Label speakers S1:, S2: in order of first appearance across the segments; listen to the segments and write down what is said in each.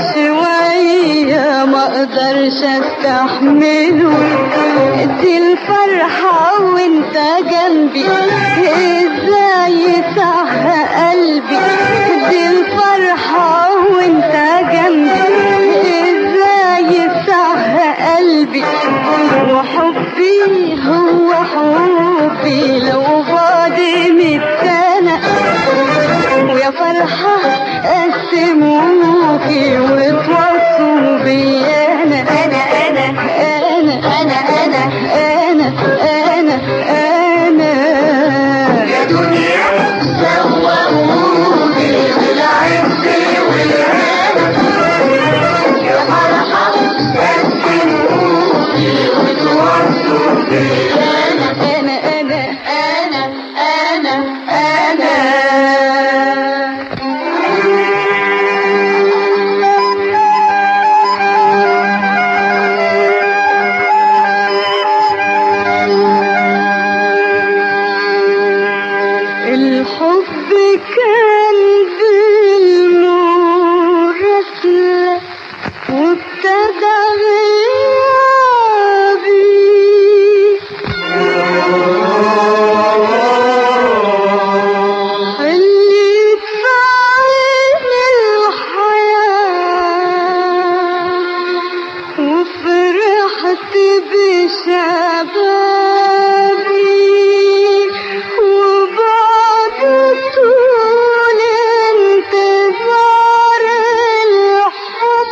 S1: شوية ما اقدرش استحمله دي الفرحة وانت جنبي ازاي صح قلبي دي الفرحة وانت جنبي ازاي صح قلبي وحبي هو حبي لو بعد مية سنة ويا فرحة قسموكي وتوصوا بي أنا أنا أنا أنا أنا أنا أنا أنا أنا
S2: يا دنيا سوقوني بالعز والهنا يا فرحة قسموني وتوصوا بي
S1: أنا أنا أنا أنا أنا الحب كان بالنور رسلة وابتدى غيابي خليك في عين الحياة وفرحت بشبابي وبعد طول انتظار الحب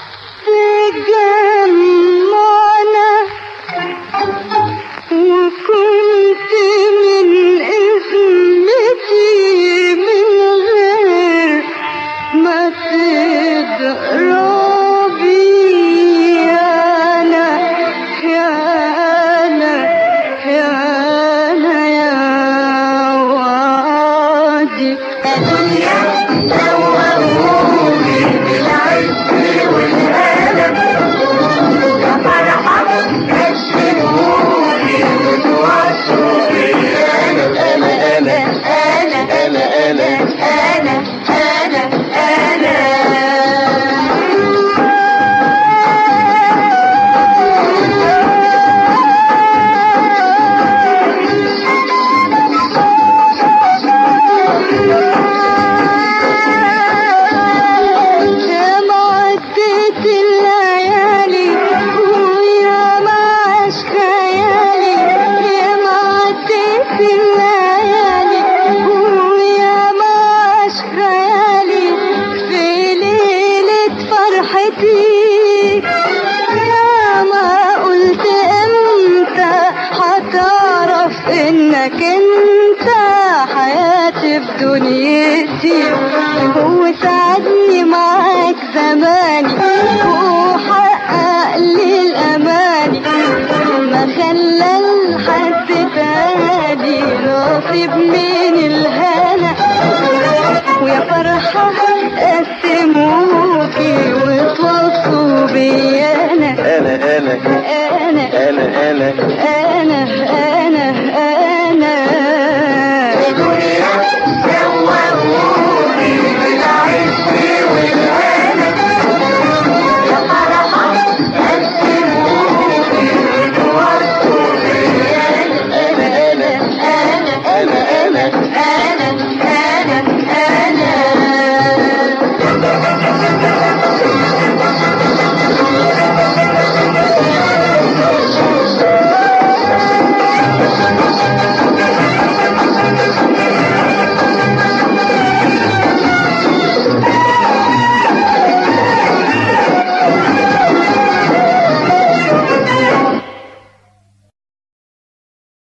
S1: تجمعنا وكنت من اسمتي من غير ما تضربي انا يا انا يا انا يا وعدي
S2: دنيا سوقوني بالعز والهنا يا فرحة قسموني وتوصوا بي أنا أنا أنا
S1: انا
S2: أنا أنا
S1: انا انا يا ما عدت الليالي ويا ما عاش خيالي يا ما عدت الليالي ويا ما عاش خيالي في ليلة فرحتي يا ما قلت امتى هتعرف انك انت حياتي في دنيتي